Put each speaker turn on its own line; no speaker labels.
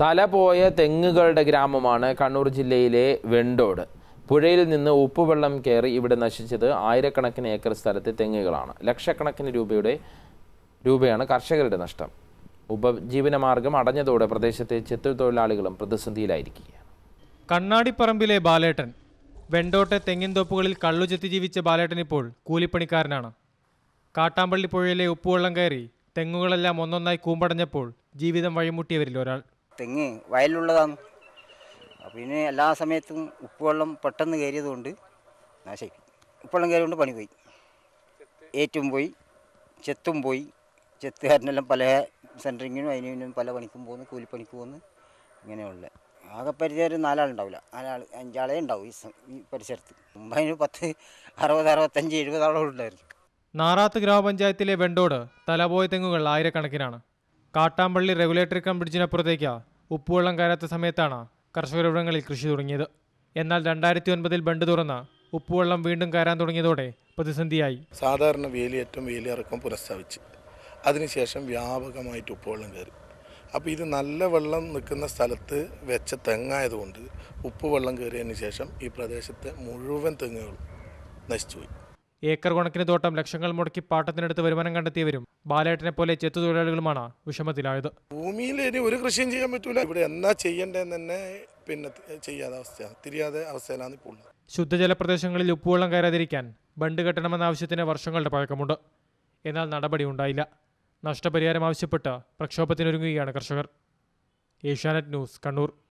തലപോയ തെങ്ങുകളുടെ ഗ്രാമമാണ് കണ്ണൂർ ജില്ലയിലെ വെണ്ടോട് പുഴയിൽ നിന്ന് ഉപ്പുവെള്ളം കയറി ഇവിടെ നശിച്ചത് ആയിരക്കണക്കിന് ഏക്കർ സ്ഥലത്തെ തെങ്ങുകളാണ് ലക്ഷക്കണക്കിന് രൂപയുടെ രൂപയാണ് കർഷകരുടെ നഷ്ടം ഉപജീവനമാർഗം അടഞ്ഞതോടെ പ്രദേശത്തെ ചെത്തു തൊഴിലാളികളും പ്രതിസന്ധിയിലായിരിക്കുകയാണ്
കണ്ണാടിപ്പറമ്പിലെ ബാലേട്ടൻ വെണ്ടോട്ടെ തെങ്ങിൻതോപ്പുകളിൽ കള്ളു ചെത്തി ജീവിച്ച ബാലേട്ടൻ ഇപ്പോൾ കൂലിപ്പണിക്കാരനാണ് കാട്ടാമ്പള്ളി പുഴയിലെ ഉപ്പുവെള്ളം കയറി തെങ്ങുകളെല്ലാം ഒന്നൊന്നായി കൂമ്പടഞ്ഞപ്പോൾ ജീവിതം വഴിമുട്ടിയവരിൽ ഒരാൾ
തെങ്ങ് വയലിലുള്ളതാണ് അപ്പോൾ പിന്നെ എല്ലാ സമയത്തും ഉപ്പുവെള്ളം പെട്ടെന്ന് കയറിയതുകൊണ്ട് നാശമായി ഉപ്പുവെള്ളം കയറിയതുകൊണ്ട് പണി പോയി ഏറ്റും പോയി ചെത്തും പോയി ചെത്തുകാരനെല്ലാം പല സെൻറ്ററിങ്ങിനും അതിനും പല പണിക്കും പോകുന്നു കൂലിപ്പണിക്ക് പോകുന്നു ഇങ്ങനെയുള്ള ആകെ പരിചയം നാലാളുണ്ടാവില്ല നാലാൾ അഞ്ചാളേ ഉണ്ടാവും ഈ സ- ഈ പരിസരത്ത് മുമ്പ് അതിന് പത്ത് അറുപത് അറുപത്തഞ്ച് എഴുപതാളോളം ഉണ്ടായിരുന്നു
നാറാത്ത് ഗ്രാമപഞ്ചായത്തിലെ വെണ്ടോട് തലപോയ തെങ്ങുകൾ ആയിരക്കണക്കിനാണ് കാട്ടാമ്പള്ളി റെഗുലേറ്ററി കം ബ്രിഡ്ജിനപ്പുറത്തേക്ക് ഉപ്പുവെള്ളം കയറാത്ത സമയത്താണ് കർഷകരിവിടങ്ങളിൽ കൃഷി തുടങ്ങിയത് എന്നാൽ രണ്ടായിരത്തി ഒൻപതിൽ ബണ്ട് തുറന്ന് ഉപ്പുവെള്ളം വീണ്ടും കയറാൻ തുടങ്ങിയതോടെ പ്രതിസന്ധിയായി
സാധാരണ വേലിയേറ്റം വേലിയിറക്കം പുനഃസ്ഥാപിച്ച് അതിനുശേഷം വ്യാപകമായിട്ട് ഉപ്പുവെള്ളം കയറി അപ്പോൾ ഇത് നല്ല വെള്ളം നിൽക്കുന്ന സ്ഥലത്ത് വെച്ച തെങ്ങായതുകൊണ്ട് ഉപ്പുവെള്ളം കയറിയതിന് ശേഷം ഈ പ്രദേശത്തെ മുഴുവൻ തെങ്ങുകളും നശിച്ചുപോയി
ഏക്കർ കണക്കിന് തോട്ടം ലക്ഷങ്ങൾ മുടക്കി പാട്ടത്തിനടുത്ത് വരുമാനം കണ്ടെത്തിയവരും ബാലേട്ടനെ പോലെ ചെത്തുതൊഴിലാളികളുമാണ് വിഷമത്തിലായത്
ഭൂമിയിൽ ഇനി ഒരു കൃഷിയും ചെയ്യാൻ പറ്റൂല ഇവിടെ എന്നാ ചെയ്യേണ്ടതെന്ന് തന്നെ പിന്നെ തി- ചെയ്യാതെ അവസ്ഥയാണ് തിരിയാതെ അവസ്ഥയിലാണ് ഇപ്പോൾ ഉള്ളത്
ശുദ്ധജല പ്രദേശങ്ങളിൽ ഉപ്പുവെള്ളം കയറാതിരിക്കാൻ ബണ്ട് കെട്ടണമെന്ന ആവശ്യത്തിന് വർഷങ്ങളുടെ പഴക്കമുണ്ട് എന്നാൽ നടപടി ഉണ്ടായില്ല നഷ്ടപരിഹാരം ആവശ്യപ്പെട്ട് പ്രക്ഷോഭത്തിനൊരുങ്ങുകയാണ് കർഷകർ ഏഷ്യാനെറ്റ് ന്യൂസ് കണ്ണൂർ